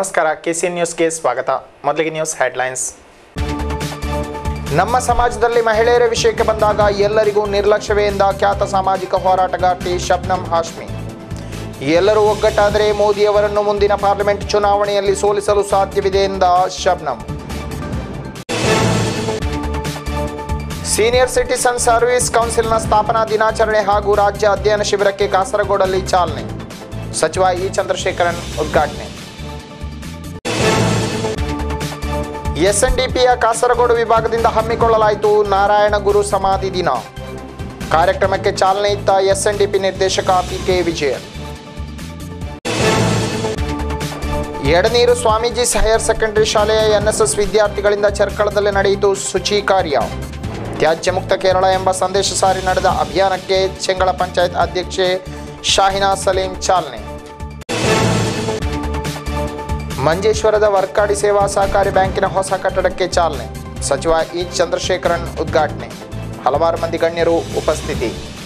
ನಮಸ್ಕಾರ ಕೆಸಿ ನ್ಯೂಸ್ಗೆ ಸ್ವಾಗತ ಮೊದಲಿಗೆ ನ್ಯೂಸ್ ಹೆಡ್ಲೈನ್ಸ್ ನಮ್ಮ ಸಮಾಜದಲ್ಲಿ ಮಹಿಳೆಯರ ವಿಷಯಕ್ಕೆ ಬಂದಾಗ ಎಲ್ಲರಿಗೂ ನಿರ್ಲಕ್ಷ್ಯವೇ ಎಂದ ಖ್ಯಾತ ಸಾಮಾಜಿಕ ಹೋರಾಟಗಾರ್ತಿ ಶಬ್ನಂ ಹಾಶ್ಮಿ ಎಲ್ಲರೂ ಒಗ್ಗಟ್ಟಾದರೆ ಮೋದಿಯವರನ್ನು ಮುಂದಿನ ಪಾರ್ಲಿಮೆಂಟ್ ಚುನಾವಣೆಯಲ್ಲಿ ಸೋಲಿಸಲು ಸಾಧ್ಯವಿದೆ ಎಂದ ಶಬ್ನಂ ಸೀನಿಯರ್ ಸಿಟಿಸನ್ ಸರ್ವಿಸ್ ಕೌನ್ಸಿಲ್ನ ಸ್ಥಾಪನಾ ದಿನಾಚರಣೆ ಹಾಗೂ ರಾಜ್ಯ ಅಧ್ಯಯನ ಶಿಬಿರಕ್ಕೆ ಕಾಸರಗೋಡಲ್ಲಿ ಚಾಲನೆ ಸಚಿವ ಇ ಚಂದ್ರಶೇಖರನ್ ಉದ್ಘಾಟನೆ ಎಸ್ಎನ್ಡಿಪಿಯ ಕಾಸರಗೋಡು ವಿಭಾಗದಿಂದ ಹಮ್ಮಿಕೊಳ್ಳಲಾಯಿತು ನಾರಾಯಣ ಗುರು ಸಮಾಧಿ ದಿನ ಕಾರ್ಯಕ್ರಮಕ್ಕೆ ಚಾಲನೆ ಇತ್ತ ಎಸ್ಎನ್ಡಿಪಿ ನಿರ್ದೇಶಕ P K Vijayan Edneer Swamiji higher secondary ಶಾಲೆಯ ಎನ್ಎಸ್ಎಸ್ ವಿದ್ಯಾರ್ಥಿಗಳಿಂದ ಚರ್ಕಳದಲ್ಲಿ ನಡೆಯಿತು ಶುಚಿ ಕಾರ್ಯ ತ್ಯಾಜ್ಯ ಮುಕ್ತ ಕೇರಳ ಎಂಬ ಸಂದೇಶ ಸಾರಿ ನಡೆದ ಅಭಿಯಾನಕ್ಕೆ ಚೆಂಗಳ ಪಂಚಾಯತ್ ಅಧ್ಯಕ್ಷೆ ಶಾಹಿನಾ ಸಲೀಂ ಚಾಲನೆ ಮಂಜೇಶ್ವರದ ವರ್ಕಾಡಿ ಸೇವಾ ಸಹಕಾರಿ ಬ್ಯಾಂಕಿನ ಹೊಸ ಕಟ್ಟಡಕ್ಕೆ ಚಾಲನೆ ಸಚಿವ ಇ ಚಂದ್ರಶೇಖರನ್ ಉದ್ಘಾಟನೆ ಹಲವಾರು ಮಂದಿ ಗಣ್ಯರು ಉಪಸ್ಥಿತಿ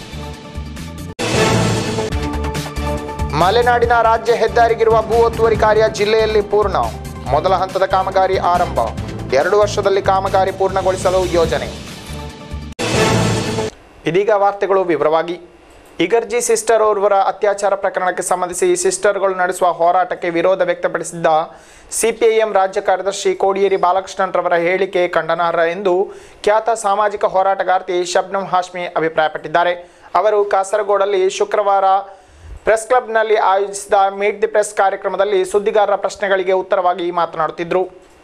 ಮಲೆನಾಡಿನ ರಾಜ್ಯ ಹೆದ್ದಾರಿಗಿರುವ ಭೂ ಒತ್ತುವರಿ ಕಾರ್ಯ ಜಿಲ್ಲೆಯಲ್ಲಿ ಪೂರ್ಣ ಮೊದಲ ಹಂತದ ಕಾಮಗಾರಿ ಆರಂಭ ಎರಡು ವರ್ಷದಲ್ಲಿ ಕಾಮಗಾರಿ ಪೂರ್ಣಗೊಳಿಸಲು ಯೋಜನೆ ಇದೀಗ ವಾರ್ತೆಗಳು ವಿವರವಾಗಿ ಇಗರ್ಜಿ ಸಿಸ್ಟರ್ ಓರ್ವರ ಅತ್ಯಾಚಾರ ಪ್ರಕರಣಕ್ಕೆ ಸಂಬಂಧಿಸಿ ಸಿಸ್ಟರ್ಗಳು ನಡೆಸುವ ಹೋರಾಟಕ್ಕೆ ವಿರೋಧ ವ್ಯಕ್ತಪಡಿಸಿದ್ದ ಸಿಪಿಐಎಂ ರಾಜ್ಯ ಕಾರ್ಯದರ್ಶಿ ಕೋಡಿಯೇರಿ ಬಾಲಕೃಷ್ಣನ್ರವರ ಹೇಳಿಕೆ ಖಂಡನಾರ್ಹ ಎಂದು ಖ್ಯಾತ ಸಾಮಾಜಿಕ ಹೋರಾಟಗಾರ್ತಿ ಶಬ್ನಂ ಹಾಶ್ಮಿ ಅಭಿಪ್ರಾಯಪಟ್ಟಿದ್ದಾರೆ ಅವರು ಕಾಸರಗೋಡಲ್ಲಿ ಶುಕ್ರವಾರ ಪ್ರೆಸ್ ಕ್ಲಬ್ನಲ್ಲಿ ಆಯೋಜಿಸಿದ ಮೀಟ್ ದಿ ಪ್ರೆಸ್ ಕಾರ್ಯಕ್ರಮದಲ್ಲಿ ಸುದ್ದಿಗಾರರ ಪ್ರಶ್ನೆಗಳಿಗೆ ಉತ್ತರವಾಗಿ ಮಾತನಾಡುತ್ತಿದ್ದರು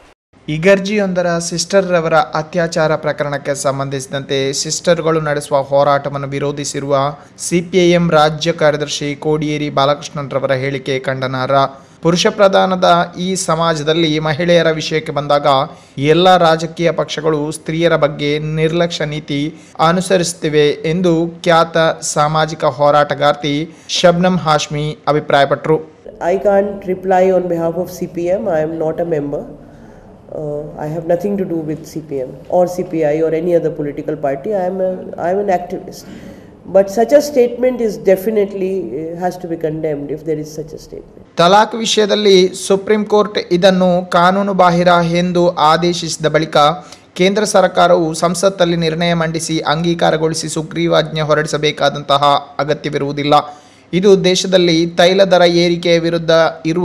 ಇಗರ್ಜಿಯೊಂದರ ಸಿಸ್ಟರ್ರವರ ಅತ್ಯಾಚಾರ ಪ್ರಕರಣಕ್ಕೆ ಸಂಬಂಧಿಸಿದಂತೆ ಸಿಸ್ಟರ್ಗಳು ನಡೆಸುವ ಹೋರಾಟವನ್ನು ವಿರೋಧಿಸಿರುವ ಸಿಪಿಐಎಂ ರಾಜ್ಯ ಕಾರ್ಯದರ್ಶಿ ಕೋಡಿಯೇರಿ ಬಾಲಕೃಷ್ಣನ್ರವರ ಹೇಳಿಕೆ ಖಂಡನಾರ್ಹ ಪುರುಷ ಪ್ರಧಾನದ ಈ ಸಮಾಜದಲ್ಲಿ ಮಹಿಳೆಯರ ವಿಷಯಕ್ಕೆ ಬಂದಾಗ ಎಲ್ಲ ರಾಜಕೀಯ ಪಕ್ಷಗಳು ಸ್ತ್ರೀಯರ ಬಗ್ಗೆ ನಿರ್ಲಕ್ಷ್ಯ ನೀತಿ ಅನುಸರಿಸುತ್ತಿವೆ ಎಂದು ಖ್ಯಾತ ಸಾಮಾಜಿಕ ಹೋರಾಟಗಾರ್ತಿ ಶಬ್ನಂ ಹಾಶ್ಮಿ ಅಭಿಪ್ರಾಯಪಟ್ಟರು I can't reply on behalf of CPM. I am not a member. Uh, I have nothing to do with CPM or CPI or any other political party. I am a, I am an activist. But such a statement is definitely uh, has to be condemned if there is such a statement. ತಲಾಕ್ ವಿಷಯದಲ್ಲಿ supreme court ಇದನ್ನು ಕಾನೂನು ಬಾಹಿರ ಎಂದು ಆದೇಶಿಸಿದ ಬಳಿಕ ಕೇಂದ್ರ ಸರ್ಕಾರವು ಸಂಸತ್ತಲ್ಲಿ ನಿರ್ಣಯ ಮಂಡಿಸಿ ಅಂಗೀಕಾರಗೊಳಿಸಿ ಸುಗ್ರೀವಾಜ್ಞೆ ಹೊರಡಿಸಬೇಕಾದಂತಹ ಅಗತ್ಯವಿರುವುದಿಲ್ಲ ಇದು ದೇಶದಲ್ಲಿ ತೈಲ ದರ ಏರಿಕೆಯ ವಿರುದ್ಧ ಇರುವ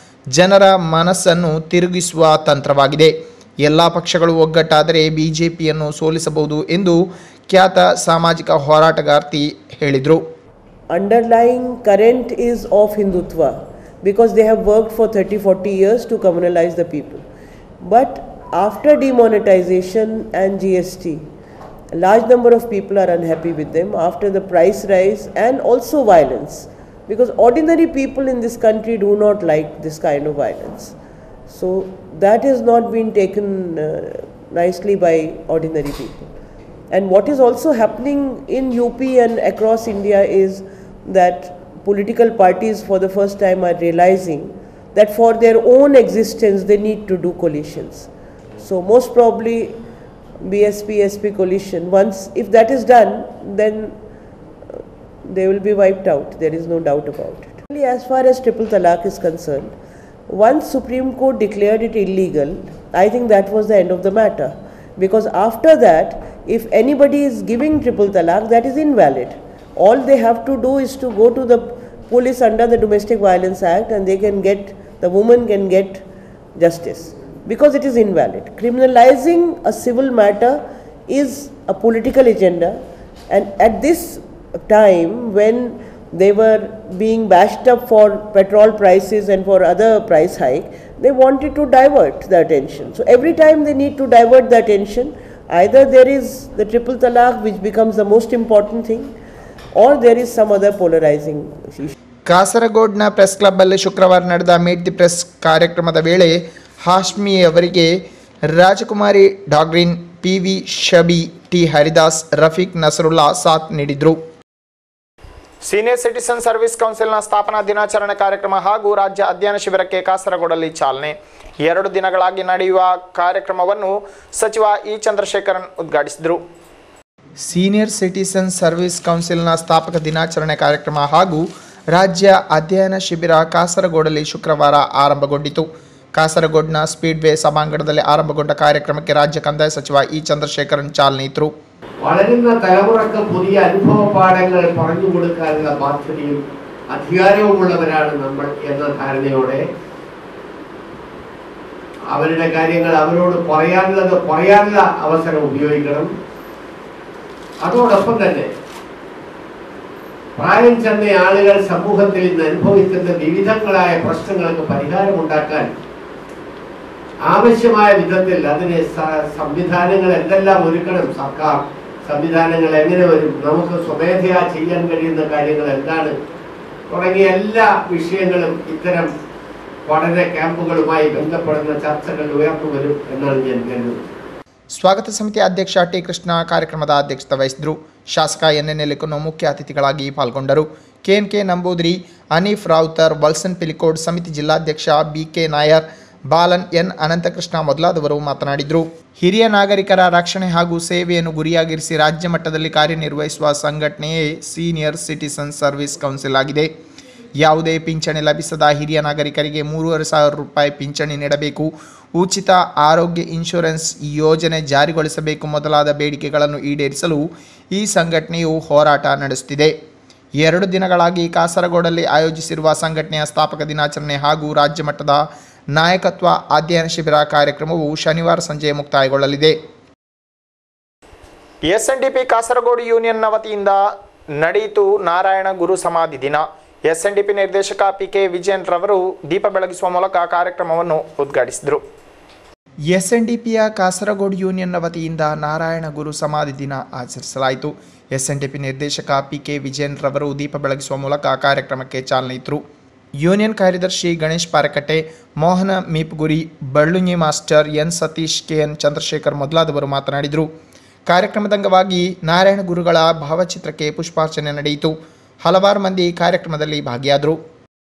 ಜನರ ಮನಸ್ಸನ್ನು ತಿರುಗಿಸುವ ತಂತ್ರವಾಗಿದೆ ಎಲ್ಲ ಪಕ್ಷಗಳು ಒಗ್ಗಟ್ಟಾದರೆ ಬಿಜೆಪಿಯನ್ನು ಸೋಲಿಸಬಹುದು ಎಂದು ಖ್ಯಾತ ಸಾಮಾಜಿಕ ಹೋರಾಟಗಾರ್ತಿ ಹೇಳಿದರು Underlying current is of Hindutva because they have worked for 30 40 years to communalize the people. But after demonetization and GST, a large number of people are unhappy with them after the price rise and also violence because ordinary people in this country do not like this kind of violence. So that has not been taken uh, nicely by ordinary people. And what is also happening in UP and across India is that political parties for the first time are realizing that for their own existence they need to do coalitions. So most probably BSP SP coalition once if that is done then uh, they will be wiped out there is no doubt about it. Only As far as triple talaq is concerned once Supreme Court declared it illegal I think that was the end of the matter because after that if anybody is giving triple talaq that is invalid all they have to do is to go to the police under the domestic violence act and they can get the woman can get justice because it is invalid criminalizing a civil matter is a political agenda and at this time when they were being bashed up for petrol prices and for other price hike they wanted to divert the attention so every time they need to divert the attention either there is the triple talaq which becomes the most important thing or there is some other polarizing issue ಕಾಸರಗೋಡ್ನ press ಕ್ಲಬ್ಬಲ್ಲಿ ಶುಕ್ರವಾರ ನಡೆದ meet the press ಕಾರ್ಯಕ್ರಮದ ವೇಳೆ ಹಾಶ್ಮಿ ಅವರಿಗೆ ರಾಜಕುಮಾರಿ ಡಾಗ್ರಿನ್ P V Shabi T Haridas Rafeeq Nasrullah ಸಾಥ್ ನೀಡಿದರು ಸೀನಿಯರ್ ಸಿಟಿಸನ್ ಸರ್ವಿಸ್ ಕೌನ್ಸಿಲ್ನ ಸ್ಥಾಪನಾ ದಿನಾಚರಣೆ ಕಾರ್ಯಕ್ರಮ ಹಾಗೂ ರಾಜ್ಯ ಅಧ್ಯಯನ ಶಿಬಿರಕ್ಕೆ ಕಾಸರಗೋಡಲ್ಲಿ ಚಾಲನೆ ಎರಡು ದಿನಗಳಾಗಿ ನಡೆಯುವ ಕಾರ್ಯಕ್ರಮವನ್ನು ಸಚಿವ ಇ ಚಂದ್ರಶೇಖರನ್ ಉದ್ಘಾಟಿಸಿದರು ಸೀನಿಯರ್ ಸಿಟಿಸನ್ ಸರ್ವಿಸ್ ಕೌನ್ಸಿಲ್ನ ಸ್ಥಾಪಕ ದಿನಾಚರಣೆ ಕಾರ್ಯಕ್ರಮ ಹಾಗೂ ರಾಜ್ಯ ಅಧ್ಯಯನ ಶಿಬಿರ ಕಾಸರಗೋಡಲ್ಲಿ ಶುಕ್ರವಾರ ಆರಂಭಗೊಂಡಿತು ಕಾಸರಗೋಡ್ನ ಸ್ಪೀಡ್ವೇ ಸಭಾಂಗಣದಲ್ಲಿ ಆರಂಭಗೊಂಡ ಕಾರ್ಯಕ್ರಮಕ್ಕೆ ರಾಜ್ಯ ಕಂದಾಯ ಸಚಿವ ಇ ചന്ദ്രശേഖരൻ ಚಾಲನೆ ಇತ್ತರು വളരുന്ന തലമുറക്ക് പുതിയ അനുഭവ പാഠങ്ങൾ പറഞ്ഞു കൊടുക്കാനുള്ള ബാധ്യതയും അധികാരവുമുള്ളവരാണ് നമ്മൾ എന്ന ധാരണയോടെ അവരുടെ കാര്യങ്ങൾ അവരോട് പറയാനുള്ളത് പറയാനുള്ള അവസരം ഉപയോഗിക്കണം അതോടൊപ്പം തന്നെ പ്രായം ചെന്ന ആളുകൾ സമൂഹത്തിൽ ഇന്ന് അനുഭവിക്കുന്ന വിവിധങ്ങളായ പ്രശ്നങ്ങൾക്ക് പരിഹാരമുണ്ടാക്കാൻ ആവശ്യമായ വിധത്തിൽ അതിന് സ- സംവിധാനങ്ങൾ എന്തെല്ലാം ഒരുക്കണം സർക്കാർ സംവിധാനങ്ങൾ എങ്ങനെ വരും നമുക്ക് സ്വമേധയാ ചെയ്യാൻ കഴിയുന്ന കാര്യങ്ങൾ എന്താണ് തുടങ്ങിയ എല്ലാ വിഷയങ്ങളും ഇത്തരം പഠന ക്യാമ്പുകളുമായി ബന്ധപ്പെടുന്ന ചർച്ചകൾ ഉയർന്നു വരും എന്നാണ് ഞാൻ കരുതുന്നത് ಸ್ವಾಗತ ಸಮಿತಿ ಅಧ್ಯಕ್ಷ ಟಿ ಕೃಷ್ಣ ಕಾರ್ಯಕ್ರಮದ ಅಧ್ಯಕ್ಷತೆ ವಹಿಸಿದರು ಶಾಸಕ ಎನ್ ಎನ್ ಎಲಿಕನ್ನು ಮುಖ್ಯ ಅತಿಥಿಗಳಾಗಿ ಪಾಲ್ಗೊಂಡರು ಕೆಎನ್ ಕೆ ನಂಬೂದ್ರಿ ಅನೀಫ್ ರಾವುತರ್ ವಲ್ಸನ್ ಪಿಲಿಕೋಡ್ ಸಮಿತಿ ಜಿಲ್ಲಾಧ್ಯಕ್ಷ B K Nair Balan N Ananthakrishna ಮೊದಲಾದವರು ಮಾತನಾಡಿದರು ಹಿರಿಯ ನಾಗರಿಕರ ರಕ್ಷಣೆ ಹಾಗೂ ಸೇವೆಯನ್ನು ಗುರಿಯಾಗಿರಿಸಿ ರಾಜ್ಯ ಮಟ್ಟದಲ್ಲಿ ಕಾರ್ಯನಿರ್ವಹಿಸುವ ಸಂಘಟನೆಯೇ ಸೀನಿಯರ್ ಸಿಟಿಸನ್ ಸರ್ವಿಸ್ ಕೌನ್ಸಿಲ್ ಆಗಿದೆ ಯಾವುದೇ ಪಿಂಚಣಿ ಲಭಿಸದ ಹಿರಿಯ ನಾಗರಿಕರಿಗೆ ಮೂರುವರೆ ಸಾವಿರ ರೂಪಾಯಿ ಪಿಂಚಣಿ ನೀಡಬೇಕು ಉಚಿತ ಆರೋಗ್ಯ ಇನ್ಶೂರೆನ್ಸ್ ಯೋಜನೆ ಜಾರಿಗೊಳಿಸಬೇಕು ಮೊದಲಾದ ಬೇಡಿಕೆಗಳನ್ನು ಈಡೇರಿಸಲು ಈ ಸಂಘಟನೆಯು ಹೋರಾಟ ನಡೆಸುತ್ತಿದೆ ಎರಡು ದಿನಗಳಾಗಿ ಕಾಸರಗೋಡಲ್ಲಿ ಆಯೋಜಿಸಿರುವ ಸಂಘಟನೆಯ ಸ್ಥಾಪಕ ದಿನಾಚರಣೆ ಹಾಗೂ ರಾಜ್ಯ ಮಟ್ಟದ ನಾಯಕತ್ವ ಅಧ್ಯಯನ ಶಿಬಿರ ಕಾರ್ಯಕ್ರಮವು ಶನಿವಾರ ಸಂಜೆ ಮುಕ್ತಾಯಗೊಳ್ಳಲಿದೆ S N D P Kasaragod ಯೂನಿಯನ್ನ ವತಿಯಿಂದ ನಡೆಯಿತು ನಾರಾಯಣ ಗುರು ಸಮಾಧಿ ದಿನ ಎಸ್ ಎನ್ ಡಿ ಪಿ ನಿರ್ದೇಶಕ ಪಿ ಕೆ ವಿಜಯನ್ ರವರು ದೀಪ ಬೆಳಗಿಸುವ ಮೂಲಕ ಕಾರ್ಯಕ್ರಮವನ್ನು ಉದ್ಘಾಟಿಸಿದರು ಎಸ್ ಎನ್ ಡಿ ಪಿಯ ಕಾಸರಗೋಡು ಯೂನಿಯನ್ನ ವತಿಯಿಂದ ನಾರಾಯಣ ಗುರು ಸಮಾಧಿ ದಿನ ಆಚರಿಸಲಾಯಿತು ಎಸ್ ಎನ್ ಡಿ ಪಿ ನಿರ್ದೇಶಕ ಪಿ ಕೆ ವಿಜಯನ್ ರವರು ದೀಪ ಬೆಳಗಿಸುವ ಮೂಲಕ ಕಾರ್ಯಕ್ರಮಕ್ಕೆ ಚಾಲನೆ ಇತ್ತರು ಯೂನಿಯನ್ ಕಾರ್ಯದರ್ಶಿ Ganesh Parakatte Mohana Meepuguri Ballunji master N Satish K N Chandrashekar ಮೊದಲಾದವರು ಮಾತನಾಡಿದರು ಕಾರ್ಯಕ್ರಮದ ಅಂಗವಾಗಿ ನಾರಾಯಣ ಗುರುಗಳ ಭಾವಚಿತ್ರಕ್ಕೆ ಪುಷ್ಪಾರ್ಚನೆ ನಡೆಯಿತು ಹಲವಾರು ಮಂದಿ ಕಾರ್ಯಕ್ರಮದಲ್ಲಿ ಭಾಗಿಯಾದರು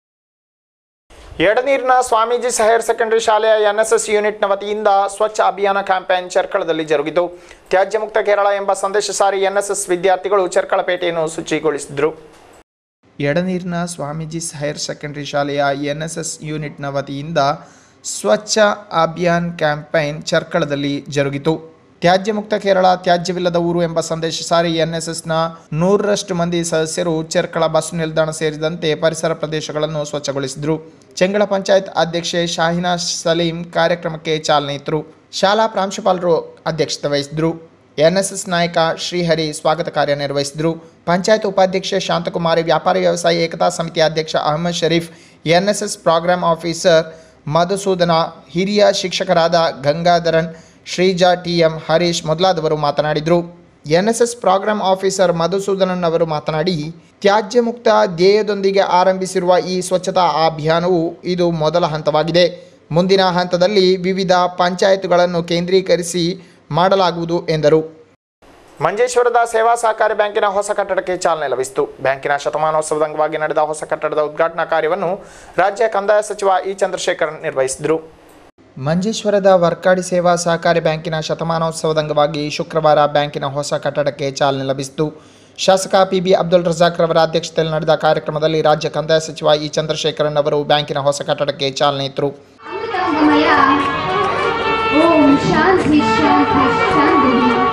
ಎಡನೀರಿನ ಸ್ವಾಮೀಜಿ ಹೈಯರ್ ಸೆಕೆಂಡರಿ ಶಾಲೆಯ ಎನ್ಎಸ್ಎಸ್ ಯೂನಿಟ್ನ ವತಿಯಿಂದ ಸ್ವಚ್ಛ ಅಭಿಯಾನ ಕ್ಯಾಂಪೇನ್ ಚೆರ್ಕಳದಲ್ಲಿ ಜರುಗಿತು ತ್ಯಾಜ್ಯ ಮುಕ್ತ ಕೇರಳ ಎಂಬ ಸಂದೇಶ ಸಾರಿ ಎನ್ಎಸ್ಎಸ್ ವಿದ್ಯಾರ್ಥಿಗಳು ಚೆರ್ಕಳಪೇಟೆಯನ್ನು ಶುಚಿಗೊಳಿಸಿದರು ಎಡನೀರಿನ ಸ್ವಾಮೀಜಿ ಹೈಯರ್ ಸೆಕೆಂಡರಿ ಶಾಲೆಯ ಎನ್ಎಸ್ಎಸ್ ಯೂನಿಟ್ನ ವತಿಯಿಂದ ಸ್ವಚ್ಛ ಅಭಿಯಾನ್ ಕ್ಯಾಂಪೈನ್ ಚರ್ಕಳದಲ್ಲಿ ಜರುಗಿತು ತ್ಯಾಜ್ಯ ಮುಕ್ತ ಕೇರಳ ತ್ಯಾಜ್ಯವಿಲ್ಲದ ಊರು ಎಂಬ ಸಂದೇಶ ಸಾರಿ ಎನ್ಎಸ್ಎಸ್ನ ನೂರರಷ್ಟು ಮಂದಿ ಸದಸ್ಯರು ಚೆರ್ಕಳ ಬಸ್ ನಿಲ್ದಾಣ ಸೇರಿದಂತೆ ಪರಿಸರ ಪ್ರದೇಶಗಳನ್ನು ಸ್ವಚ್ಛಗೊಳಿಸಿದರು ಚೆಂಗಳ ಪಂಚಾಯತ್ ಅಧ್ಯಕ್ಷೆ ಶಾಹಿನಾ ಸಲೀಂ ಕಾರ್ಯಕ್ರಮಕ್ಕೆ ಚಾಲನೆ ಇತ್ತರು ಶಾಲಾ ಪ್ರಾಂಶುಪಾಲರು ಅಧ್ಯಕ್ಷತೆ ವಹಿಸಿದರು ಎನ್ಎಸ್ಎಸ್ ನಾಯಕ ಶ್ರೀಹರಿ ಸ್ವಾಗತ ಕಾರ್ಯ ನಿರ್ವಹಿಸಿದರು ಪಂಚಾಯತ್ ಉಪಾಧ್ಯಕ್ಷೆ ಶಾಂತಕುಮಾರಿ ವ್ಯಾಪಾರಿ ವ್ಯವಸಾಯ ಏಕತಾ ಸಮಿತಿ ಅಧ್ಯಕ್ಷ Ahmed Sharif NSS program officer Madhusudana ಹಿರಿಯ ಶಿಕ್ಷಕರಾದ ಗಂಗಾಧರನ್ ಶ್ರೀಜಾ ಟಿಎಂ ಹರೀಶ್ ಮೊದಲಾದವರು ಮಾತನಾಡಿದರು ಎನ್ಎಸ್ಎಸ್ ಪ್ರೋಗ್ರಾಂ ಆಫೀಸರ್ ಮಧುಸೂದನನ್ ಅವರು ಮಾತನಾಡಿ ತ್ಯಾಜ್ಯ ಮುಕ್ತ ಧ್ಯೇಯದೊಂದಿಗೆ ಆರಂಭಿಸಿರುವ ಈ ಸ್ವಚ್ಛತಾ ಅಭಿಯಾನವು ಇದು ಮೊದಲ ಹಂತವಾಗಿದೆ ಮುಂದಿನ ಹಂತದಲ್ಲಿ ವಿವಿಧ ಪಂಚಾಯತ್ಗಳನ್ನು ಕೇಂದ್ರೀಕರಿಸಿ ಮಾಡಲಾಗುವುದು ಎಂದರು ಮಂಜೇಶ್ವರದ ಸೇವಾ ಸಹಕಾರಿ ಬ್ಯಾಂಕಿನ ಹೊಸ ಕಟ್ಟಡಕ್ಕೆ ಚಾಲನೆ ಲಭಿಸಿತು ಬ್ಯಾಂಕಿನ ಶತಮಾನೋತ್ಸವದ ಅಂಗವಾಗಿ ನಡೆದ ಹೊಸ ಕಟ್ಟಡದ ಉದ್ಘಾಟನಾ ಕಾರ್ಯವನ್ನು ರಾಜ್ಯ ಕಂದಾಯ ಸಚಿವ ಇ ಚಂದ್ರಶೇಖರನ್ ನಿರ್ವಹಿಸಿದರು ಮಂಜೇಶ್ವರದ ವರ್ಕಾಡಿ ಸೇವಾ ಸಹಕಾರಿ ಬ್ಯಾಂಕಿನ ಶತಮಾನೋತ್ಸವದ ಅಂಗವಾಗಿ ಶುಕ್ರವಾರ ಬ್ಯಾಂಕಿನ ಹೊಸ ಕಟ್ಟಡಕ್ಕೆ ಚಾಲನೆ ಲಭಿಸಿತು ಶಾಸಕ ಪಿ ಬಿ ಅಬ್ದುಲ್ ರಜಾಕ್ ರವರ ಅಧ್ಯಕ್ಷತೆಯಲ್ಲಿ ನಡೆದ ಕಾರ್ಯಕ್ರಮದಲ್ಲಿ ರಾಜ್ಯ ಕಂದಾಯ ಸಚಿವ ಇ ಚಂದ್ರಶೇಖರನ್ ಅವರು ಬ್ಯಾಂಕಿನ ಹೊಸ ಕಟ್ಟಡಕ್ಕೆ ಚಾಲನೆ ಇತ್ತರು ಅಮೃತಮಯ ಓಂ ಶಾಂತಿ ಶಾಂತಿ ಶಾಂತಿ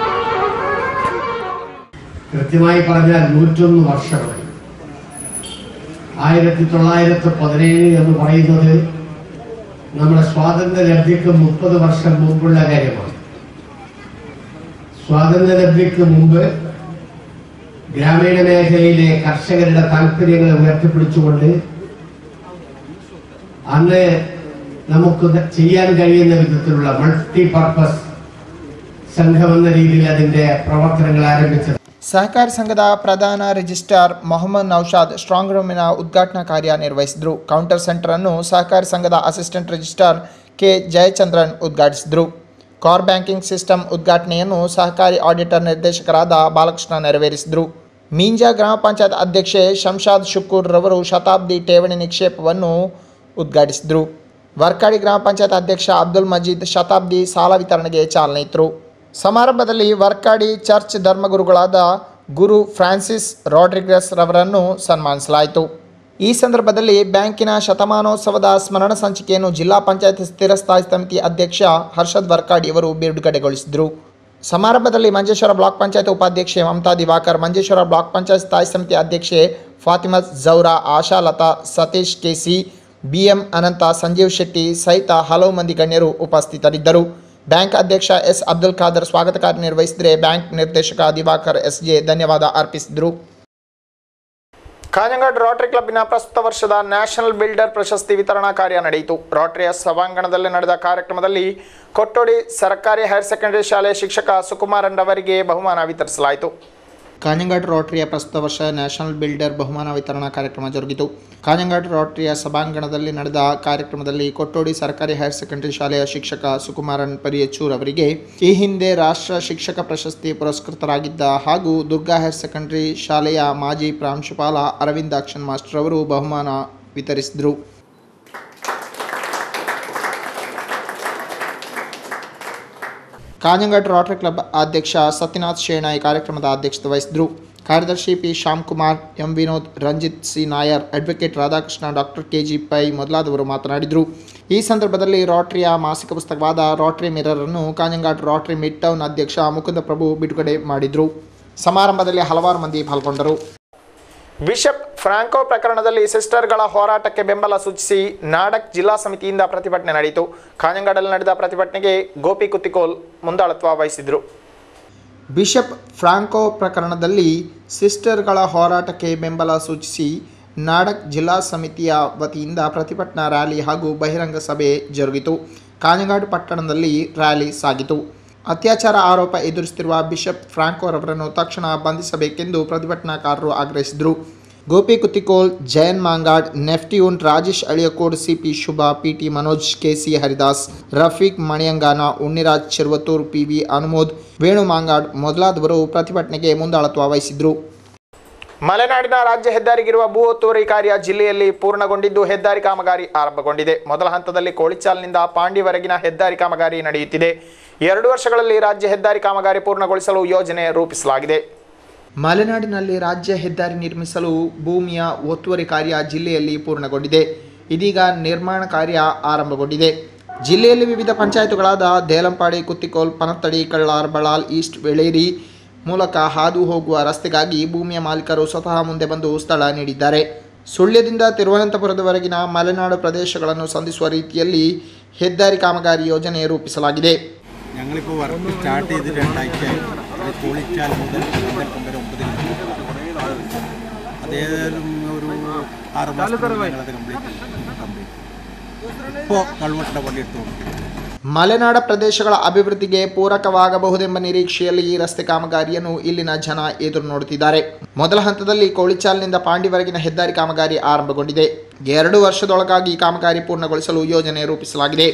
കൃത്യമായി പറഞ്ഞാൽ നൂറ്റൊന്ന് വർഷമായി ആയിരത്തി തൊള്ളായിരത്തി പതിനേഴ് എന്ന് പറയുന്നത് നമ്മുടെ സ്വാതന്ത്ര്യലബ്ധിക്ക് മുപ്പത് വർഷം മുമ്പുള്ള കാര്യമാണ് സ്വാതന്ത്ര്യലബ്ധിക്ക് മുമ്പ് ഗ്രാമീണ മേഖലയിലെ കർഷകരുടെ താല്പര്യങ്ങളെ ഉയർത്തിപ്പിടിച്ചുകൊണ്ട് അന്ന് നമുക്ക് ചെയ്യാൻ കഴിയുന്ന വിധത്തിലുള്ള മൾട്ടി പർപ്പസ് സംഘം എന്ന രീതിയിൽ അതിന്റെ പ്രവർത്തനങ്ങൾ ആരംഭിച്ചത് ಸಹಕಾರಿ ಸಂಘದ ಪ್ರಧಾನ ರಿಜಿಸ್ಟ್ರಾರ್ ಮೊಹಮ್ಮದ್ ನೌಶಾದ್ ಸ್ಟ್ರಾಂಗ್ ರೂಮಿನ ಉದ್ಘಾಟನಾ ಕಾರ್ಯ ನಿರ್ವಹಿಸಿದರು ಕೌಂಟರ್ ಸೆಂಟರ್ ಅನ್ನು ಸಹಕಾರಿ ಸಂಘದ ಅಸಿಸ್ಟೆಂಟ್ ರಿಜಿಸ್ಟ್ರಾರ್ ಕೆ ಜಯಚಂದ್ರನ್ ಉದ್ಘಾಟಿಸಿದರು ಕಾರ್ ಬ್ಯಾಂಕಿಂಗ್ ಸಿಸ್ಟಮ್ ಉದ್ಘಾಟನೆಯನ್ನು ಸಹಕಾರಿ ಆಡಿಟರ್ ನಿರ್ದೇಶಕರಾದ ಬಾಲಕೃಷ್ಣ ನೆರವೇರಿಸಿದರು ಮೀಂಜಾ ಗ್ರಾಮ ಪಂಚಾಯತ್ ಅಧ್ಯಕ್ಷೆ ಶಂಶಾದ್ ಶುಕೂರ್ ರವರು ಶತಾಬ್ದಿ ಠೇವಣಿ ನಿಕ್ಷೇಪವನ್ನು ಉದ್ಘಾಟಿಸಿದರು ವರ್ಕಾಡಿ ಗ್ರಾಮ ಪಂಚಾಯತ್ ಅಧ್ಯಕ್ಷ ಅಬ್ದುಲ್ ಮಜೀದ್ ಶತಾಬ್ದಿ ಸಾಲ ವಿತರಣೆಗೆ ಚಾಲನೆ ಇತ್ತರು ಸಮಾರಂಭದಲ್ಲಿ ವರ್ಕಾಡಿ ಚರ್ಚ್ ಧರ್ಮಗುರುಗಳಾದ ಗುರು ಫ್ರಾನ್ಸಿಸ್ ರಾಡ್ರಿಗಸ್ ರವರನ್ನು ಸನ್ಮಾನಿಸಲಾಯಿತು ಈ ಸಂದರ್ಭದಲ್ಲಿ ಬ್ಯಾಂಕಿನ ಶತಮಾನೋತ್ಸವದ ಸ್ಮರಣ ಸಂಚಿಕೆಯನ್ನು ಜಿಲ್ಲಾ ಪಂಚಾಯತ್ ಸ್ಥಿರಸ್ಥಾಯಿ ಸಮಿತಿ ಅಧ್ಯಕ್ಷ ಹರ್ಷದ್ ವರ್ಕಾಡಿ ಅವರು ಬಿಡುಗಡೆಗೊಳಿಸಿದರು ಸಮಾರಂಭದಲ್ಲಿ ಮಂಜೇಶ್ವರ ಬ್ಲಾಕ್ ಪಂಚಾಯತ್ ಉಪಾಧ್ಯಕ್ಷೆ ಮಮತಾ ದಿವಾಕರ್ ಮಂಜೇಶ್ವರ ಬ್ಲಾಕ್ ಪಂಚಾಯತ್ ಸ್ಥಾಯಿ ಸಮಿತಿ ಅಧ್ಯಕ್ಷೆ ಫಾತಿಮಾ ಜೌರಾ ಆಶಾಲತಾ ಸತೀಶ್ ಕೆಸಿ ಬಿಎಂ ಅನಂತ ಸಂಜೀವ್ ಶೆಟ್ಟಿ ಸಹಿತ ಹಲವು ಮಂದಿ ಗಣ್ಯರು ಉಪಸ್ಥಿತರಿದ್ದರು ಬ್ಯಾಂಕ್ ಅಧ್ಯಕ್ಷ ಎಸ್ ಅಬ್ದುಲ್ ಖಾದರ್ ಸ್ವಾಗತ ಕಾರ್ಯನಿರ್ವಹಿಸಿದರೆ ಬ್ಯಾಂಕ್ ನಿರ್ದೇಶಕ ದಿವಾಕರ್ ಎಸ್ ಜೆ ಧನ್ಯವಾದ ಅರ್ಪಿಸಿದರು ಕಾഞ്ഞങ്ങാട് ರೋಟರಿ ಕ್ಲಬ್ಬಿನ ಪ್ರಸ್ತುತ ವರ್ಷದ ನ್ಯಾಷನಲ್ ಬಿಲ್ಡರ್ ಪ್ರಶಸ್ತಿ ವಿತರಣಾ ಕಾರ್ಯ ನಡೆಯಿತು ರೋಟರಿಯ ಸಭಾಂಗಣದಲ್ಲಿ ನಡೆದ ಕಾರ್ಯಕ್ರಮದಲ್ಲಿ ಕೊಟ್ಟೋಡಿ ಸರ್ಕಾರಿ ಹೈಯರ್ ಸೆಕೆಂಡರಿ ಶಾಲೆಯ ಶಿಕ್ಷಕ ಸುಕುಮಾರನ್ ರವರಿಗೆ ಬಹುಮಾನ ವಿತರಿಸಲಾಯಿತು ಕಾഞ്ഞങ്ങാട് ರೋಟರಿಯ ಪ್ರಸ್ತುತ ವರ್ಷ ನ್ಯಾಷನಲ್ ಬಿಲ್ಡರ್ ಬಹುಮಾನ ವಿತರಣಾ ಕಾರ್ಯಕ್ರಮ ಜರುಗಿತು ಕಾഞ്ഞങ്ങാട് ರೋಟರಿಯ ಸಭಾಂಗಣದಲ್ಲಿ ನಡೆದ ಕಾರ್ಯಕ್ರಮದಲ್ಲಿ ಕೊಟ್ಟೋಡಿ ಸರ್ಕಾರಿ ಹೈಯರ್ ಸೆಕೆಂಡರಿ ಶಾಲೆಯ ಶಿಕ್ಷಕ ಸುಕುಮಾರನ್ ಪರಿಯಚೂರ್ ಅವರಿಗೆ ಈ ಹಿಂದೆ ರಾಷ್ಟ್ರ ಶಿಕ್ಷಕ ಪ್ರಶಸ್ತಿ ಪುರಸ್ಕೃತರಾಗಿದ್ದ ಹಾಗೂ ದುರ್ಗಾ ಹೈಯರ್ ಸೆಕೆಂಡರಿ ಶಾಲೆಯ ಮಾಜಿ ಪ್ರಾಂಶುಪಾಲ ಅರವಿಂದ್ ಅಕ್ಷನ್ ಮಾಸ್ಟರ್ ಅವರು ಬಹುಮಾನ ವಿತರಿಸಿದರು ಕಾഞ്ഞങ്ങാട് ರೋಟರಿ ಕ್ಲಬ್ ಅಧ್ಯಕ್ಷ ಸತ್ಯನಾಥ್ ಶೇಣಾಯ್ ಕಾರ್ಯಕ್ರಮದ ಅಧ್ಯಕ್ಷತೆ ವಹಿಸಿದರು ಕಾರ್ಯದರ್ಶಿ P Shyam Kumar M Vinod Ranjith C Nair advocate Radhakrishna doctor K G Pai ಮೊದಲಾದವರು ಮಾತನಾಡಿದರು ಈ ಸಂದರ್ಭದಲ್ಲಿ ರೋಟರಿಯ ಮಾಸಿಕ ಪುಸ್ತಕವಾದ ರೋಟರಿ ಮಿರರ್ ಅನ್ನು ಕಾഞ്ഞങ്ങാട് ರೋಟರಿ ಮಿಡ್ ಟೌನ್ ಅಧ್ಯಕ್ಷ ಮುಕುಂದ ಪ್ರಭು ಬಿಡುಗಡೆ ಮಾಡಿದರು ಸಮಾರಂಭದಲ್ಲಿ ಹಲವಾರು ಮಂದಿ ಪಾಲ್ಗೊಂಡರು ಬಿಷಪ್ ಫ್ರಾಂಕೋ ಪ್ರಕರಣದಲ್ಲಿ ಸಿಸ್ಟರ್ಗಳ ಹೋರಾಟಕ್ಕೆ ಬೆಂಬಲ ಸೂಚಿಸಿ ನಾಡಕ್ ಜಿಲ್ಲಾ ಸಮಿತಿಯಿಂದ ಪ್ರತಿಭಟನೆ ನಡೆಯಿತು ಕಾഞ്ഞങ്ങാಡಲ್ಲಿ ನಡೆದ ಪ್ರತಿಭಟನೆಗೆ ಗೋಪಿ ಕುತ್ತಿಕೋಲ್ ಮುಂದಾಳತ್ವ ವಹಿಸಿದರು ಬಿಷಪ್ ಫ್ರಾಂಕೋ ಪ್ರಕರಣದಲ್ಲಿ ಸಿಸ್ಟರ್ಗಳ ಹೋರಾಟಕ್ಕೆ ಬೆಂಬಲ ಸೂಚಿಸಿ ನಾಡಕ್ ಜಿಲ್ಲಾ ಸಮಿತಿಯ ವತಿಯಿಂದ ಪ್ರತಿಭಟನಾ ರ್ಯಾಲಿ ಹಾಗೂ ಬಹಿರಂಗ ಸಭೆ ಜರುಗಿತು ಕಾഞ്ഞങ്ങാട് ಪಟ್ಟಣದಲ್ಲಿ ರ್ಯಾಲಿ ಸಾಗಿತು ಅತ್ಯಾಚಾರ ಆರೋಪ ಎದುರಿಸುತ್ತಿರುವ ಬಿಷಪ್ ಫ್ರಾಂಕೋ ರವರನ್ನು ತಕ್ಷಣ ಬಂಧಿಸಬೇಕೆಂದು ಪ್ರತಿಭಟನಾಕಾರರು ಆಗ್ರಹಿಸಿದರು ಗೋಪಿ ಕುತ್ತಿಕೋಲ್ ಜಯನ್ ಮಾಂಗಾಡ್ ನೆಫ್ಟಿಯೂನ್ Rajesh Aliyakode CP Shubha PT Manoj KC Haridas Rafeeq Maniyangana Unniraj Cheruvathur PV Anumod Venu Mangad ಮೊದಲಾದವರು ಪ್ರತಿಭಟನೆಗೆ ಮುಂದಾಳತ್ವ ವಹಿಸಿದ್ರು ಮಲೆನಾಡಿನ ರಾಜ್ಯ ಹೆದ್ದಾರಿಗಿರುವ ಭೂ ಒತ್ತುವರಿ ಕಾರ್ಯ ಜಿಲ್ಲೆಯಲ್ಲಿ ಪೂರ್ಣಗೊಂಡಿದ್ದು ಹೆದ್ದಾರಿ ಕಾಮಗಾರಿ ಆರಂಭಗೊಂಡಿದೆ ಮೊದಲ ಹಂತದಲ್ಲಿ ಕೋಳಿಚಾಲ್ನಿಂದ ಪಾಂಡಿವರೆಗಿನ ಹೆದ್ದಾರಿ ಕಾಮಗಾರಿ ನಡೆಯುತ್ತಿದೆ ಎರಡು ವರ್ಷಗಳಲ್ಲಿ ರಾಜ್ಯ ಹೆದ್ದಾರಿ ಕಾಮಗಾರಿ ಪೂರ್ಣಗೊಳಿಸಲು ಯೋಜನೆ ರೂಪಿಸಲಾಗಿದೆ ಮಲೆನಾಡಿನಲ್ಲಿ ರಾಜ್ಯ ಹೆದ್ದಾರಿ ನಿರ್ಮಿಸಲು ಭೂಮಿಯ ಒತ್ತುವರಿ ಕಾರ್ಯ ಜಿಲ್ಲೆಯಲ್ಲಿ ಪೂರ್ಣಗೊಂಡಿದೆ ಇದೀಗ ನಿರ್ಮಾಣ ಕಾರ್ಯ ಆರಂಭಗೊಂಡಿದೆ ಜಿಲ್ಲೆಯಲ್ಲಿ ವಿವಿಧ ಪಂಚಾಯತ್ಗಳಾದ ದೇಲಂಪಾಡಿ ಕುತ್ತಿಕೋಲ್ ಪನತ್ತಡಿ ಕಳ್ಳಾರ್ ಬಳಾಲ್ ಈಸ್ಟ್ ಬೆಳೇರಿ ಮೂಲಕ ಹಾದು ಹೋಗುವ ರಸ್ತೆಗಾಗಿ ಭೂಮಿಯ ಮಾಲೀಕರು ಸ್ವತಃ ಮುಂದೆ ಬಂದು ಸ್ಥಳ നീಡಿದ್ದಾರೆ ಸುಳ್ಯದಿಂದ ತಿರುವನಂತಪುರದವರೆಗಿನ ಮಲೆನಾಡು ಪ್ರದೇಶಗಳನ್ನು ಸಂಧಿಸುವ ರೀತಿಯಲ್ಲಿ ಹೆದ್ದಾರಿ ಕಾಮಗಾರಿ ಯೋಜನೆ ರೂಪಿಸಲಾಗಿದೆ ഞങ്ങളിപ്പോൾ വർക്ക് സ്റ്റാർട്ട് ചെയ്ത് രണ്ടാഴ്ചയായി അത് കോളിച്ചാൽ മുതൽ പന്ത്രണ്ട് വരെ ഒമ്പത് കിലോമീറ്റർ അതേതായാലും ഒരു ആറ് മാസത്തിനുള്ളിൽ ഞങ്ങളത് കംപ്ലീറ്റ് കംപ്ലീറ്റ് ഇപ്പോൾ കൾവട്ട പള്ളി എടുത്തു കൊടുക്കും ಮಲೆನಾಡ ಪ್ರದೇಶಗಳ ಅಭಿವೃದ್ಧಿಗೆ ಪೂರಕವಾಗಬಹುದೆಂಬ ನಿರೀಕ್ಷೆಯಲ್ಲಿ ಈ ರಸ್ತೆ ಕಾಮಗಾರಿಯನ್ನು ಇಲ್ಲಿನ ಜನ ಎದುರು ನೋಡುತ್ತಿದ್ದಾರೆ ಮೊದಲ ಹಂತದಲ್ಲಿ ಕೋಳಿಚಾಲ್ನಿಂದ ಪಾಂಡಿವರೆಗಿನ ಹೆದ್ದಾರಿ ಕಾಮಗಾರಿ ಆರಂಭಗೊಂಡಿದೆ ಎರಡು ವರ್ಷದೊಳಗಾಗಿ ಈ ಕಾಮಗಾರಿ ಪೂರ್ಣಗೊಳಿಸಲು ಯೋಜನೆ ರೂಪಿಸಲಾಗಿದೆ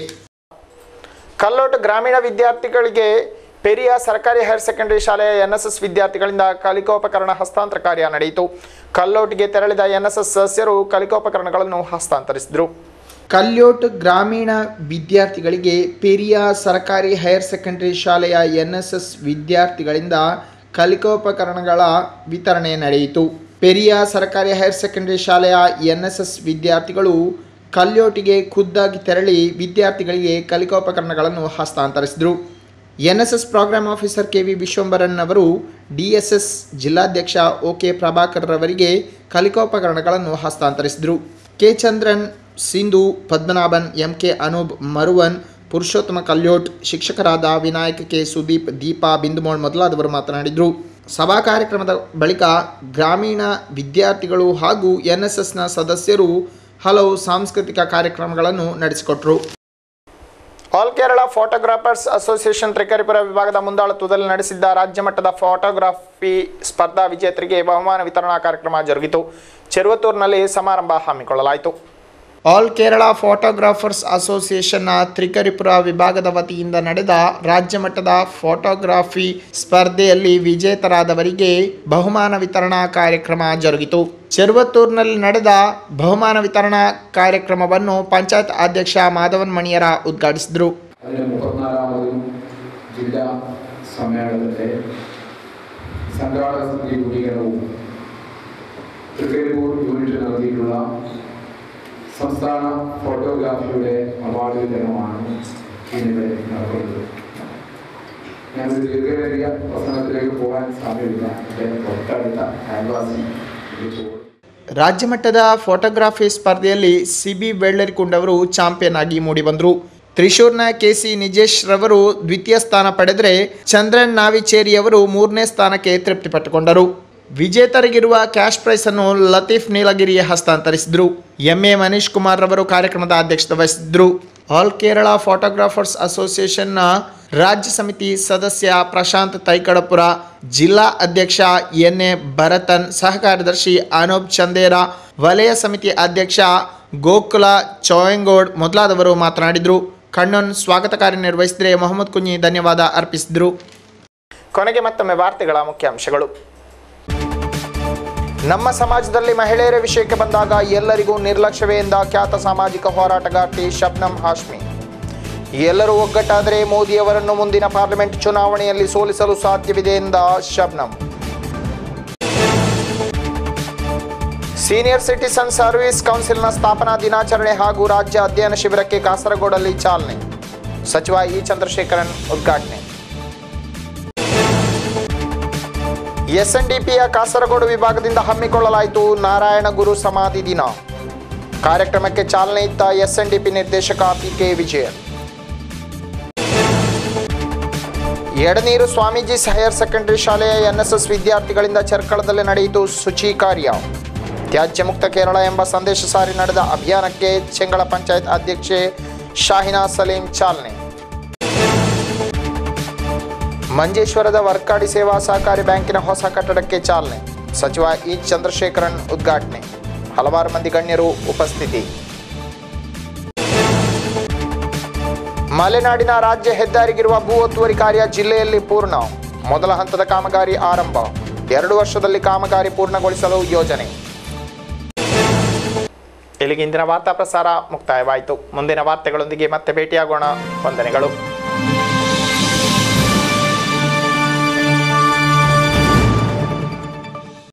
ಕಲ್ಲೋಟು ಗ್ರಾಮೀಣ ವಿದ್ಯಾರ್ಥಿಗಳಿಗೆ ಪೆರಿಯ ಸರ್ಕಾರಿ ಹೈಯರ್ ಸೆಕೆಂಡರಿ ಶಾಲೆಯ ಎನ್ಎಸ್ಎಸ್ ವಿದ್ಯಾರ್ಥಿಗಳಿಂದ ಕಲಿಕೋಪಕರಣ ಹಸ್ತಾಂತರ ಕಾರ್ಯ ನಡೆಯಿತು ಕಲ್ಲೋಟಿಗೆ ತೆರಳಿದ ಎನ್ಎಸ್ಎಸ್ ಸದಸ್ಯರು ಕಲಿಕೋಪಕರಣಗಳನ್ನು ಹಸ್ತಾಂತರಿಸಿದರು ಕಲ್ಯೋಟ್ ಗ್ರಾಮೀಣ ವಿದ್ಯಾರ್ಥಿಗಳಿಗೆ ಪೆರಿಯ ಸರ್ಕಾರಿ ಹೈಯರ್ ಸೆಕೆಂಡರಿ ಶಾಲೆಯ ಎನ್ಎಸ್ಎಸ್ ವಿದ್ಯಾರ್ಥಿಗಳಿಂದ ಕಲಿಕೋಪಕರಣಗಳ ವಿತರಣೆ ನಡೆಯಿತು ಪೆರಿಯ ಸರ್ಕಾರಿ ಹೈಯರ್ ಸೆಕೆಂಡರಿ ಶಾಲೆಯ ಎನ್ಎಸ್ಎಸ್ ವಿದ್ಯಾರ್ಥಿಗಳು ಕಲ್ಯೋಟಿಗೆ ಖುದ್ದಾಗಿ ತೆರಳಿ ವಿದ್ಯಾರ್ಥಿಗಳಿಗೆ ಕಲಿಕೋಪಕರಣಗಳನ್ನು ಹಸ್ತಾಂತರಿಸಿದರು NSS program officer K V Vishwambharan ಅವರು ಡಿಎಸ್ಎಸ್ ಜಿಲ್ಲಾಧ್ಯಕ್ಷ ಒ ಕೆ ಪ್ರಭಾಕರ್ ರವರಿಗೆ ಕಲಿಕೋಪಕರಣಗಳನ್ನು ಹಸ್ತಾಂತರಿಸಿದರು K Chandran Sindhu Padmanabhan M K Anoop Maruvan Purushottama Kalyot ಶಿಕ್ಷಕರಾದ ವಿನಾಯಕ್ ಕೆ ಸುದೀಪ್ ದೀಪಾ ಬಿಂದುಮೋಳ್ ಮೊದಲಾದವರು ಮಾತನಾಡಿದರು ಸಭಾ ಕಾರ್ಯಕ್ರಮದ ಬಳಿಕ ಗ್ರಾಮೀಣ ವಿದ್ಯಾರ್ಥಿಗಳು ಹಾಗೂ ಎನ್ಎಸ್ಎಸ್ನ ಸದಸ್ಯರು ಹಲವು ಸಾಂಸ್ಕೃತಿಕ ಕಾರ್ಯಕ್ರಮಗಳನ್ನು ನಡೆಸಿಕೊಟ್ರು all Kerala photographers association Trikaripur ವಿಭಾಗದ ಮುಂದಾಳತ್ವದಲ್ಲಿ ನಡೆಸಿದ್ದ ರಾಜ್ಯ ಮಟ್ಟದ ಫೋಟೋಗ್ರಫಿ ಸ್ಪರ್ಧಾ ವಿಜೇತರಿಗೆ ಬಹುಮಾನ ವಿತರಣಾ ಕಾರ್ಯಕ್ರಮ ಜರುಗಿತು ಚೆರುವತ್ತೂರಿನಲ್ಲಿ ಸಮಾರಂಭ ಹಮ್ಮಿಕೊಳ್ಳಲಾಯಿತು ಆಲ್ ಕೇರಳ ಫೋಟೋಗ್ರಾಫರ್ಸ್ ಅಸೋಸಿಯೇಷನ್ನ ತ್ರಿಕರಿಪುರ ವಿಭಾಗದ ವತಿಯಿಂದ ನಡೆದ ರಾಜ್ಯ ಮಟ್ಟದ ಫೋಟೋಗ್ರಾಫಿ ಸ್ಪರ್ಧೆಯಲ್ಲಿ ವಿಜೇತರಾದವರಿಗೆ ಬಹುಮಾನ ವಿತರಣಾ ಕಾರ್ಯಕ್ರಮ ಜರುಗಿತು ಚೆರುವತ್ತೂರಿನಲ್ಲಿ ನಡೆದ ಬಹುಮಾನ ವಿತರಣಾ ಕಾರ್ಯಕ್ರಮವನ್ನು ಪಂಚಾಯತ್ ಅಧ್ಯಕ್ಷ ಮಾಧವನ್ ಮಣಿಯರ ಉದ್ಘಾಟಿಸಿದರು അതിന് മുപ്പത്തിനാലാമതും ജില്ലാ സമ്മേളനത്തിൻ്റെ സംഘാടക സമിതി രൂപീകരണവും തൃക്കരിപ്പൂർ യൂണിറ്റ് നൽകിയിട്ടുള്ള സംസ്ഥാന ഫോട്ടോഗ്രാഫിയുടെ അവാർഡ് വിതരണമാണ് ഇന്നിവിടെ നടക്കുന്നത് ഞാനൊരു ദീർഘനേറിയ പ്രസംഗത്തിലേക്ക് പോകാൻ സമയമില്ല എൻ്റെ തൊട്ടടുത്ത അയൽവാസി വിളിച്ചു ರಾಜ್ಯಮಟ್ಟದ ಫೋಟೋಗ್ರಫಿ ಸ್ಪರ್ಧೆಯಲ್ಲಿ ಸಿ ಬಿ ಬೆಳ್ಳರಿಕುಂಡ್ ಅವರು ಚಾಂಪಿಯನ್ ಆಗಿ ಮೂಡಿಬಂದರು ತ್ರಿಶೂರ್ನ ಕೆಸಿ ನಿಜೇಶ್ ರವರು ದ್ವಿತೀಯ ಸ್ಥಾನ ಪಡೆದರೆ ಚಂದ್ರನ್ ನಾವಿಚೇರಿ ಅವರು ಮೂರನೇ ಸ್ಥಾನಕ್ಕೆ ತೃಪ್ತಿಪಟ್ಟುಕೊಂಡರು ವಿಜೇತರಿಗಿರುವ ಕ್ಯಾಶ್ ಪ್ರೈಸ್ ಅನ್ನು ಲತೀಫ್ ನೀಲಗಿರಿಗೆ ಹಸ್ತಾಂತರಿಸಿದರು ಎಂಎ ಮನೀಶ್ ಕುಮಾರ್ ರವರು ಕಾರ್ಯಕ್ರಮದ ಅಧ್ಯಕ್ಷತೆ ವಹಿಸಿದ್ರು ಆಲ್ ಕೇರಳ ಫೋಟೋಗ್ರಾಫರ್ಸ್ ಅಸೋಸಿಯೇಷನ್ನ ರಾಜ್ಯ ಸಮಿತಿ ಸದಸ್ಯ ಪ್ರಶಾಂತ್ ತೈಕಡಪುರ ಜಿಲ್ಲಾ ಅಧ್ಯಕ್ಷ ಎನ್ ಎ ಭರತನ್ ಸಹ ಕಾರ್ಯದರ್ಶಿ ಅನೂಪ್ ಚಂದೇರ ವಲಯ ಸಮಿತಿ ಅಧ್ಯಕ್ಷ ಗೋಕುಲ ಚೋಯಂಗೋಡ್ ಮೊದಲಾದವರು ಮಾತನಾಡಿದರು ಕಣ್ಣನ್ ಸ್ವಾಗತ ಕಾರ್ಯ ನಿರ್ವಹಿಸಿದರೆ ಮೊಹಮ್ಮದ್ ಕುഞ്ഞಿ ಧನ್ಯವಾದ ಅರ್ಪಿಸಿದರು ಕೊನೆಗೆ ಮತ್ತೊಮ್ಮೆ ವಾರ್ತೆಗಳ ಮುಖ್ಯಾಂಶಗಳು ನಮ್ಮ ಸಮಾಜದಲ್ಲಿ ಮಹಿಳೆಯರ ವಿಷಯಕ್ಕೆ ಬಂದಾಗ ಎಲ್ಲರಿಗೂ ನಿರ್ಲಕ್ಷ್ಯವೇ ಎಂದ ಖ್ಯಾತ ಸಾಮಾಜಿಕ ಹೋರಾಟಗಾರ್ತಿ ಶಬ್ನಂ ಹಾಶ್ಮಿ ಎಲ್ಲರೂ ಒಗ್ಗಟ್ಟಾದರೆ ಮೋದಿಯವರನ್ನು ಮುಂದಿನ ಪಾರ್ಲಿಮೆಂಟ್ ಚುನಾವಣೆಯಲ್ಲಿ ಸೋಲಿಸಲು ಸಾಧ್ಯವಿದೆ ಎಂದ ಶಬ್ನಂ ಸೀನಿಯರ್ ಸಿಟಿಸನ್ ಸರ್ವಿಸ್ ಕೌನ್ಸಿಲ್ನ ಸ್ಥಾಪನಾ ದಿನಾಚರಣೆ ಹಾಗೂ ರಾಜ್ಯ ಅಧ್ಯಯನ ಶಿಬಿರಕ್ಕೆ ಕಾಸರಗೋಡಲ್ಲಿ ಚಾಲನೆ ಸಚಿವ ಇ ಚಂದ್ರಶೇಖರನ್ ಉದ್ಘಾಟನೆ ಎಸ್ಎನ್ಡಿಪಿಯ ಕಾಸರಗೋಡು ವಿಭಾಗದಿಂದ ಹಮ್ಮಿಕೊಳ್ಳಲಾಯಿತು ನಾರಾಯಣ ಗುರು ಸಮಾಧಿ ದಿನ ಕಾರ್ಯಕ್ರಮಕ್ಕೆ ಚಾಲನೆ ಇತ್ತ ಎಸ್ಎನ್ಡಿಪಿ ನಿರ್ದೇಶಕ PK Vijayan Edneer Swamiji higher secondary ಶಾಲೆಯ ಎನ್ಎಸ್ಎಸ್ ವಿದ್ಯಾರ್ಥಿಗಳಿಂದ ಚರ್ಕಳದಲ್ಲಿ ನಡೆಯಿತು ಶುಚಿ ಕಾರ್ಯ ತ್ಯಾಜ್ಯ ಮುಕ್ತ ಕೇರಳ ಎಂಬ ಸಂದೇಶ ಸಾರಿ ನಡೆದ ಅಭಿಯಾನಕ್ಕೆ ಚೆಂಗಳ ಪಂಚಾಯತ್ ಅಧ್ಯಕ್ಷೆ ಶಾಹಿನಾ ಸಲೀಂ ಚಾಲನೆ ಮಂಜೇಶ್ವರದ ವರ್ಕಾಡಿ ಸೇವಾ ಸಹಕಾರಿ ಬ್ಯಾಂಕಿನ ಹೊಸ ಕಟ್ಟಡಕ್ಕೆ ಚಾಲನೆ ಸಚಿವ ಇ ಚಂದ್ರಶೇಖರನ್ ಉದ್ಘಾಟನೆ ಹಲವಾರು ಮಂದಿ ಗಣ್ಯರು ಉಪಸ್ಥಿತಿ ಮಲೆನಾಡಿನ ರಾಜ್ಯ ಹೆದ್ದಾರಿಗಿರುವ ಭೂ ಒತ್ತುವರಿ ಕಾರ್ಯ ಜಿಲ್ಲೆಯಲ್ಲಿ ಪೂರ್ಣ ಮೊದಲ ಹಂತದ ಕಾಮಗಾರಿ ಆರಂಭ ಎರಡು ವರ್ಷದಲ್ಲಿ ಕಾಮಗಾರಿ ಪೂರ್ಣಗೊಳಿಸಲು ಯೋಜನೆ ಇಲ್ಲಿಗೆ ಇಂದಿನ ವಾರ್ತಾ ಪ್ರಸಾರ ಮುಕ್ತಾಯವಾಯಿತು ಮುಂದಿನ ವಾರ್ತೆಗಳೊಂದಿಗೆ ಮತ್ತೆ ಭೇಟಿಯಾಗೋಣ ವಂದನೆಗಳು